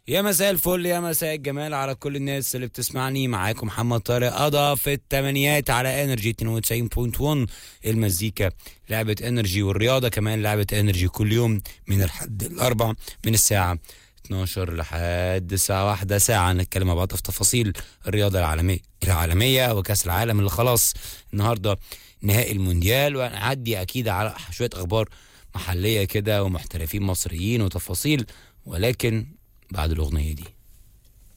يا مساء الفل يا مساء الجمال على كل الناس اللي بتسمعني معاكم محمد طارق قضى في التمانيات على انرجي 92.1 المزيكا لعبة انرجي والرياضة كمان لعبة انرجي كل يوم من الحد الاربع من الساعة 12 لحد الساعة واحدة ساعة نتكلم مع بعض في تفاصيل الرياضة العالمية العالمية وكأس العالم اللي خلاص النهاردة نهائي المونديال وهنعدي أكيد على شوية أخبار محلية كده ومحترفين مصريين وتفاصيل ولكن بعد الأغنية دي